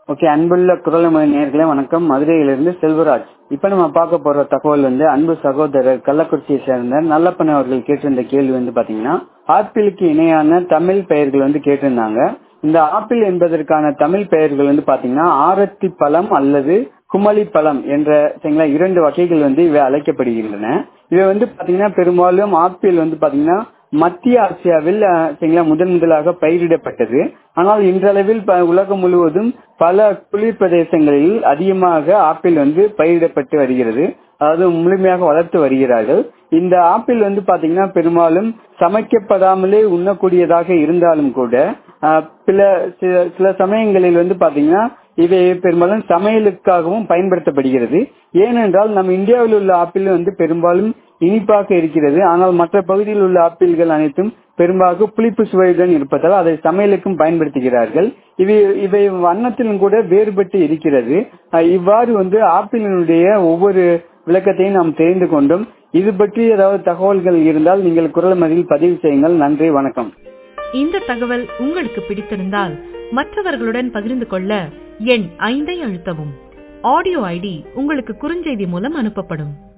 okay அன்புள்ள குரலமொழி நேர்களே வணக்கம் மதுரையிலிருந்து செல்வராஜ் இப்ப நம்ம பார்க்க போற தகவல் வந்து அன்பு சகோதரர் கள்ளக்குறிச்சியை சேர்ந்த நல்லப்பன் அவர்கள் கேட்டிருந்த கேள்வி வந்து பாத்தீங்கன்னா ஆப்பிளுக்கு இணையான தமிழ் பெயர்கள் வந்து கேட்டிருந்தாங்க இந்த ஆப்பிள் என்பதற்கான தமிழ் பெயர்கள் வந்து பாத்தீங்கன்னா ஆரத்தி பழம் அல்லது குமளி பழம் என்ற சரிங்களா இரண்டு வகைகள் வந்து இவை அழைக்கப்படுகின்றன இவை வந்து பாத்தீங்கன்னா பெரும்பாலும் ஆப்பிள் வந்து பாத்தீங்கன்னா மத்திய ஆசியாவில் சரிங்களா முதன் முதலாக பயிரிடப்பட்டது ஆனால் இன்றளவில் உலகம் முழுவதும் பல குளிர் பிரதேசங்களில் அதிகமாக ஆப்பிள் வந்து பயிரிடப்பட்டு வருகிறது அதாவது முழுமையாக வளர்த்து வருகிறார்கள் இந்த ஆப்பிள் வந்து பாத்தீங்கன்னா பெரும்பாலும் சமைக்கப்படாமலே உண்ணக்கூடியதாக இருந்தாலும் கூட சில சில சமயங்களில் வந்து பாத்தீங்கன்னா இவை பெரும்பாலும் சமையலுக்காகவும் பயன்படுத்தப்படுகிறது ஏனென்றால் நம் இந்தியாவில் உள்ள ஆப்பிள் வந்து பெரும்பாலும் இனிப்பாக இருக்கிறது ஆனால் மற்ற பகுதியில் உள்ள ஆப்பிள்கள் அனைத்தும் பெரும்பாக புளிப்பு சுவையுடன் இருப்பதால் அதை சமையலுக்கும் பயன்படுத்துகிறார்கள் இவை இவை வண்ணத்திலும் கூட வேறுபட்டு இருக்கிறது இவ்வாறு வந்து ஆப்பிளினுடைய ஒவ்வொரு விளக்கத்தையும் நாம் தெரிந்து கொண்டோம் இது பற்றி ஏதாவது தகவல்கள் இருந்தால் நீங்கள் குரல் மதியில் பதிவு செய்யுங்கள் நன்றி வணக்கம் இந்த தகவல் உங்களுக்கு பிடித்திருந்தால் மற்றவர்களுடன் பகிர்ந்து கொள்ள எண் ஐந்தை அழுத்தவும் ஆடியோ ஐடி உங்களுக்கு குறுஞ்செய்தி மூலம் அனுப்பப்படும்